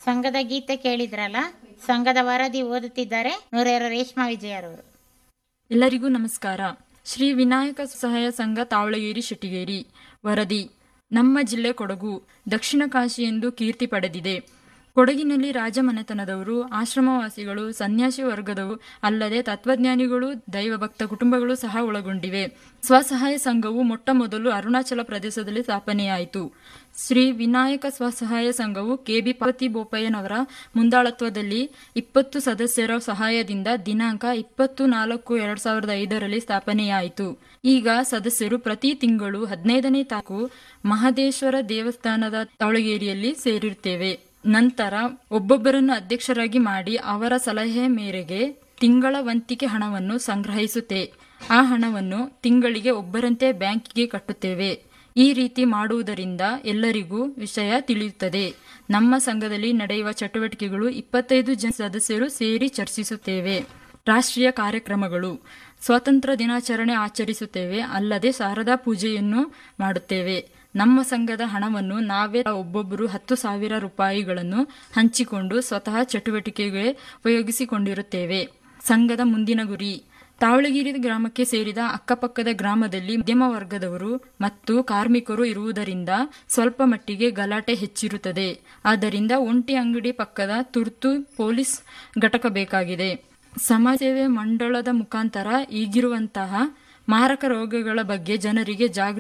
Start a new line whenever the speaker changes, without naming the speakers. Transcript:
ಸಂಘದ ಗೀತೆ ಕೇಳಿದ್ರಲ್ಲ ಸಂಘದ ವರದಿ ಓದುತ್ತಿದ್ದಾರೆ ನೂರೇರು ರೇಷ್ಮಾ ವಿಜಯರವರು
ಎಲ್ಲರಿಗೂ ನಮಸ್ಕಾರ ಶ್ರೀ ವಿನಾಯಕ ಸಹಾಯ ಸಂಘ ತಾವಳಗೇರಿ ಶೆಟ್ಟಿಗೇರಿ ವರದಿ ನಮ್ಮ ಜಿಲ್ಲೆ ಕೊಡಗು ದಕ್ಷಿಣ ಕಾಶಿ ಎಂದು ಕೀರ್ತಿ ಪಡೆದಿದೆ ಕೊಡಗಿನಲ್ಲಿ ರಾಜಮನೆತನದವರು ಆಶ್ರಮವಾಸಿಗಳು ಸನ್ಯಾಸಿ ವರ್ಗದವು ಅಲ್ಲದೆ ತತ್ವಜ್ಞಾನಿಗಳು ದೈವಭಕ್ತ ಕುಟುಂಬಗಳು ಸಹ ಒಳಗೊಂಡಿವೆ ಸ್ವಸಹಾಯ ಸಂಘವು ಮೊಟ್ಟ ಮೊದಲು ಅರುಣಾಚಲ ಪ್ರದೇಶದಲ್ಲಿ ಸ್ಥಾಪನೆಯಾಯಿತು ಶ್ರೀ ವಿನಾಯಕ ಸ್ವಸಹಾಯ ಸಂಘವು ಕೆಬಿ ಪಾರ್ವತಿ ಬೋಪಯ್ಯನವರ ಮುಂದಾಳತ್ವದಲ್ಲಿ ಇಪ್ಪತ್ತು ಸದಸ್ಯರ ಸಹಾಯದಿಂದ ದಿನಾಂಕ ಇಪ್ಪತ್ತು ನಾಲ್ಕು ಎರಡ್ ಸಾವಿರದ ಐದರಲ್ಲಿ ಸ್ಥಾಪನೆಯಾಯಿತು ಈಗ ಸದಸ್ಯರು ಪ್ರತಿ ತಿಂಗಳು ಹದಿನೈದನೇ ತಾರೀಕು ಮಹದೇಶ್ವರ ದೇವಸ್ಥಾನದ ತಾವಳಗೇರಿಯಲ್ಲಿ ಸೇರಿರುತ್ತೇವೆ ನಂತರ ಒಬ್ಬೊಬ್ಬರನ್ನು ಅಧ್ಯಕ್ಷರಾಗಿ ಮಾಡಿ ಅವರ ಸಲಹೆ ಮೇರೆಗೆ ತಿಂಗಳ ವಂತಿಕೆ ಹಣವನ್ನು ಸಂಗ್ರಹಿಸುತ್ತೆ ಆ ಹಣವನ್ನು ತಿಂಗಳಿಗೆ ಒಬ್ಬರಂತೆ ಬ್ಯಾಂಕಿಗೆ ಕಟ್ಟುತ್ತೇವೆ ಈ ರೀತಿ ಮಾಡುವುದರಿಂದ ಎಲ್ಲರಿಗೂ ವಿಷಯ ತಿಳಿಯುತ್ತದೆ ನಮ್ಮ ಸಂಘದಲ್ಲಿ ನಡೆಯುವ ಚಟುವಟಿಕೆಗಳು ಇಪ್ಪತ್ತೈದು ಜನ ಸದಸ್ಯರು ಸೇರಿ ಚರ್ಚಿಸುತ್ತೇವೆ ರಾಷ್ಟ್ರೀಯ ಕಾರ್ಯಕ್ರಮಗಳು ಸ್ವಾತಂತ್ರ್ಯ ದಿನಾಚರಣೆ ಆಚರಿಸುತ್ತೇವೆ ಅಲ್ಲದೆ ಶಾರದಾ ಪೂಜೆಯನ್ನು ಮಾಡುತ್ತೇವೆ ನಮ್ಮ ಸಂಘದ ಹಣವನ್ನು ನಾವೇ ಒಬ್ಬೊಬ್ಬರು ಹತ್ತು ಸಾವಿರ ರೂಪಾಯಿಗಳನ್ನು ಹಂಚಿಕೊಂಡು ಸ್ವತಃ ಚಟುವಟಿಕೆಗೆ ಉಪಯೋಗಿಸಿಕೊಂಡಿರುತ್ತೇವೆ ಸಂಘದ ಮುಂದಿನ ಗುರಿ ತಾವಳಗಿರಿ ಗ್ರಾಮಕ್ಕೆ ಸೇರಿದ ಅಕ್ಕಪಕ್ಕದ ಗ್ರಾಮದಲ್ಲಿ ಮಧ್ಯಮ ವರ್ಗದವರು ಮತ್ತು ಕಾರ್ಮಿಕರು ಇರುವುದರಿಂದ ಸ್ವಲ್ಪ ಮಟ್ಟಿಗೆ ಗಲಾಟೆ ಹೆಚ್ಚಿರುತ್ತದೆ ಆದ್ದರಿಂದ ಒಂಟಿ ಅಂಗಡಿ ಪಕ್ಕದ ತುರ್ತು ಪೊಲೀಸ್ ಘಟಕ ಬೇಕಾಗಿದೆ ಸಮಾಜ ಸೇವೆ ಮಂಡಳದ ಮುಖಾಂತರ ಈಗಿರುವಂತಹ ಮಾರಕ ರೋಗಗಳ ಬಗ್ಗೆ ಜನರಿಗೆ ಜಾಗೃತಿ